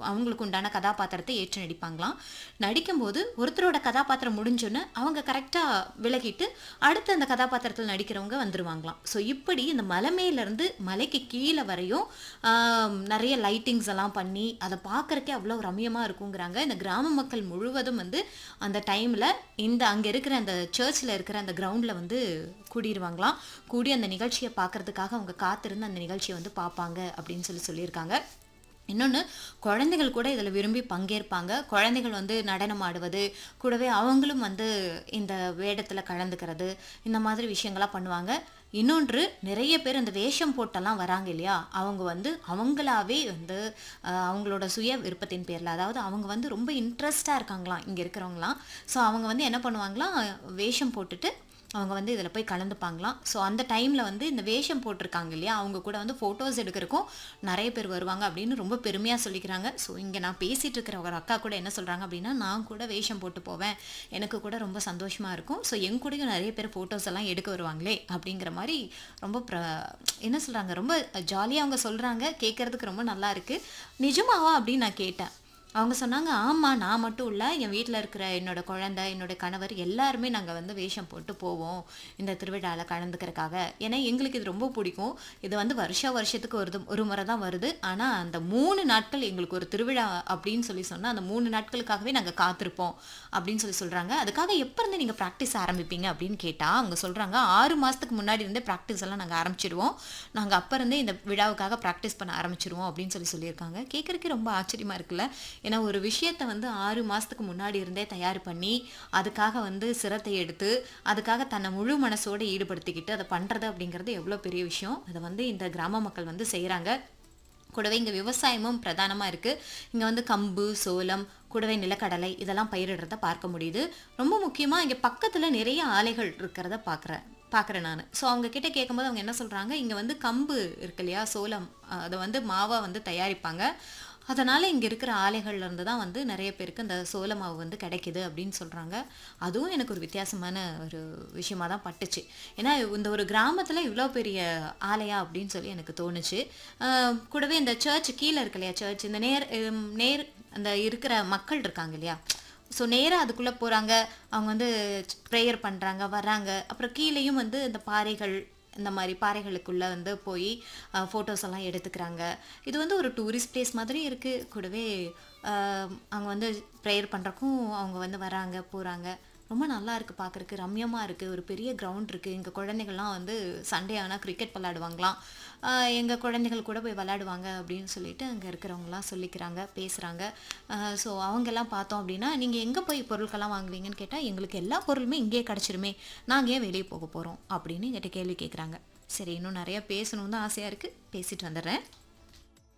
அவங்களுக்கு உண்டான கதாபாத்திரத்தை ஏற்று நடிப்பாங்களாம் நடிக்கும்போது ஒருத்தரோட கதாபாத்திரம் முடிஞ்சோன்னு அவங்க கரெக்டாக விலகிட்டு அடுத்து அந்த கதாபாத்திரத்தில் நடிக்கிறவங்க வந்துருவாங்களாம் ஸோ இப்படி இந்த மலை மேலேருந்து மலைக்கு கீழே வரையும் ஆம், நிறைய லைட்டிங்ஸ் எல்லாம் பண்ணி அதை பார்க்கறக்கே அவ்வளோ ரம்யமாக இருக்குங்கிறாங்க இந்த கிராம மக்கள் முழுவதும் வந்து அந்த டைமில் இந்த அங்கே இருக்கிற அந்த சர்ச்சில் இருக்கிற அந்த கிரவுண்டில் வந்து கூடிடுவாங்களாம் கூடி அந்த நிகழ்ச்சியை பார்க்கறதுக்காக அவங்க காத்திருந்து அந்த நிகழ்ச்சியை வந்து பார்ப்பாங்க அப்படின்னு சொல்லி சொல்லியிருக்காங்க இன்னொன்று குழந்தைகள் கூட இதில் விரும்பி பங்கேற்பாங்க குழந்தைகள் வந்து நடனம் ஆடுவது கூடவே அவங்களும் வந்து இந்த வேடத்தில் கலந்துக்கிறது இந்த மாதிரி விஷயங்கள்லாம் பண்ணுவாங்க இன்னொன்று நிறைய பேர் இந்த வேஷம் போட்டெல்லாம் வராங்க இல்லையா அவங்க வந்து அவங்களாவே வந்து அஹ், அவங்களோட சுய விருப்பத்தின் பேரில் அதாவது அவங்க வந்து ரொம்ப இன்ட்ரெஸ்டாக இருக்காங்களாம் இங்கே இருக்கிறவங்களாம் ஸோ அவங்க வந்து என்ன பண்ணுவாங்களாம் வேஷம் போட்டுட்டு அவங்க வந்து இதில் போய் கலந்துப்பாங்களாம் ஸோ அந்த டைமில் வந்து இந்த வேஷம் போட்டிருக்காங்க இல்லையா அவங்க கூட வந்து ஃபோட்டோஸ் எடுக்கிறக்கும் நிறைய பேர் வருவாங்க அப்படின்னு ரொம்ப பெருமையாக சொல்லிக்கிறாங்க ஸோ இங்கே நான் பேசிகிட்டு இருக்கிற ஒரு அக்கா கூட என்ன சொல்கிறாங்க அப்படின்னா நான் கூட வேஷம் போட்டு போவேன் எனக்கு கூட ரொம்ப சந்தோஷமாக இருக்கும் ஸோ என் கூடயும் நிறைய பேர் ஃபோட்டோஸ் எல்லாம் எடுக்க வருவாங்களே அப்படிங்கிற மாதிரி ரொம்ப ப்ர என்ன சொல்கிறாங்க ரொம்ப ஜாலியாக அவங்க சொல்கிறாங்க கேட்குறதுக்கு ரொம்ப நல்லா இருக்குது நிஜமாவா அப்படின்னு நான் கேட்டேன் அவங்க சொன்னாங்க ஆமாம் நான் மட்டும் இல்லை என் வீட்டில் இருக்கிற என்னோட குழந்தை என்னோட கணவர் எல்லாருமே நாங்கள் வந்து வேஷம் போட்டு போவோம் இந்த திருவிழாவில் கலந்துக்கிறதுக்காக ஏன்னா எங்களுக்கு இது ரொம்ப பிடிக்கும் இது வந்து வருஷ வருஷத்துக்கு ஒரு ஒரு முறை தான் வருது ஆனால் அந்த மூணு நாட்கள் எங்களுக்கு ஒரு திருவிழா அப்படின்னு சொல்லி சொன்னால் அந்த மூணு நாட்களுக்காகவே நாங்கள் காத்திருப்போம் அப்படின்னு சொல்லி சொல்கிறாங்க அதுக்காக எப்போ இருந்து நீங்கள் ப்ராக்டிஸ் ஆரம்பிப்பீங்க அப்படின்னு கேட்டால் அவங்க சொல்கிறாங்க ஆறு மாதத்துக்கு முன்னாடி இருந்தே ப்ராக்டிஸ் எல்லாம் நாங்கள் ஆரம்பிச்சிடுவோம் நாங்கள் அப்போ இருந்தே இந்த விழாவுக்காக ப்ராக்டிஸ் பண்ண ஆரம்பிச்சிருவோம் அப்படின்னு சொல்லி சொல்லியிருக்காங்க கேட்குறதுக்கு ரொம்ப ஆச்சரியமாக இருக்குல்ல ஏன்னா ஒரு விஷயத்தை வந்து ஆறு மாதத்துக்கு முன்னாடி இருந்தே தயார் பண்ணி அதுக்காக வந்து சிரத்தை எடுத்து அதுக்காக தன்னை முழு மனசோடு ஈடுபடுத்திக்கிட்டு அதை பண்ணுறது அப்படிங்கிறது எவ்வளோ பெரிய விஷயம் அதை வந்து இந்த கிராம மக்கள் வந்து செய்கிறாங்க கூடவே இங்கே விவசாயமும் பிரதானமாக இருக்குது இங்கே வந்து கம்பு சோளம் கூடவே நிலக்கடலை இதெல்லாம் பயிரிடுறத பார்க்க முடியுது ரொம்ப முக்கியமாக இங்கே பக்கத்தில் நிறைய ஆலைகள் இருக்கிறத பார்க்குறேன் பார்க்குறேன் நான் ஸோ அவங்க கிட்ட கேட்கும்போது அவங்க என்ன சொல்கிறாங்க இங்கே வந்து கம்பு இருக்கு இல்லையா சோளம் அஹ், அதை வந்து மாவாக வந்து தயாரிப்பாங்க அதனால் இங்கே இருக்கிற ஆலைகள்ல இருந்து தான் வந்து நிறைய பேருக்கு இந்த சோள மாவு வந்து கிடைக்குது அப்படின்னு சொல்கிறாங்க அதுவும் எனக்கு ஒரு வித்தியாசமான ஒரு விஷயமா தான் பட்டுச்சு ஏன்னா இந்த ஒரு கிராமத்தில் இவ்வளோ பெரிய ஆலையா அப்படின்னு சொல்லி எனக்கு தோணுச்சு ஆஹ் கூடவே இந்த சர்ச் கீழே இருக்கு இல்லையா சர்ச் இந்த நேர் ஹம், நேர் அந்த இருக்கிற மக்கள் இருக்காங்க இல்லையா ஸோ நேராக அதுக்குள்ளே போகிறாங்க அவங்க வந்து ப்ரேயர் பண்ணுறாங்க வர்றாங்க அப்புறம் கீழேயும் வந்து இந்த பாறைகள் இந்த மாதிரி பாறைகளுக்குள்ளே வந்து போய் ஃபோட்டோஸ் எல்லாம் எடுத்துக்கிறாங்க இது வந்து ஒரு டூரிஸ்ட் பிளேஸ் மாதிரி இருக்குது கூடவே அஹ், அவங்க வந்து ப்ரேயர் பண்ணுறக்கும் அவங்க வந்து வராங்க போகிறாங்க ரொம்ப நல்லா இருக்குது பார்க்குறக்கு ரம்யமாக இருக்குது ஒரு பெரிய கிரவுண்ட் இருக்குது எங்கள் குழந்தைகள்லாம் வந்து சண்டே ஆனால் கிரிக்கெட் விளாடுவாங்களாம் எங்கள் குழந்தைகள் கூட போய் விளாடுவாங்க அப்படின்னு சொல்லிட்டு அங்கே இருக்கிறவங்களாம் சொல்லிக்கிறாங்க பேசுகிறாங்க ஸோ அவங்கெல்லாம் பார்த்தோம் அப்படின்னா நீங்கள் எங்கே போய் பொருட்கள்லாம் வாங்குவீங்கன்னு கேட்டால் எங்களுக்கு எல்லா பொருளுமே இங்கேயே கிடச்சிருமே நாங்கள் ஏன் வெளியே போக போகிறோம் அப்படின்னு என்கிட்ட கேள்வி கேட்குறாங்க சரி இன்னும் நிறையா பேசணும்னு தான் ஆசையாக இருக்குது பேசிட்டு வந்துடுறேன்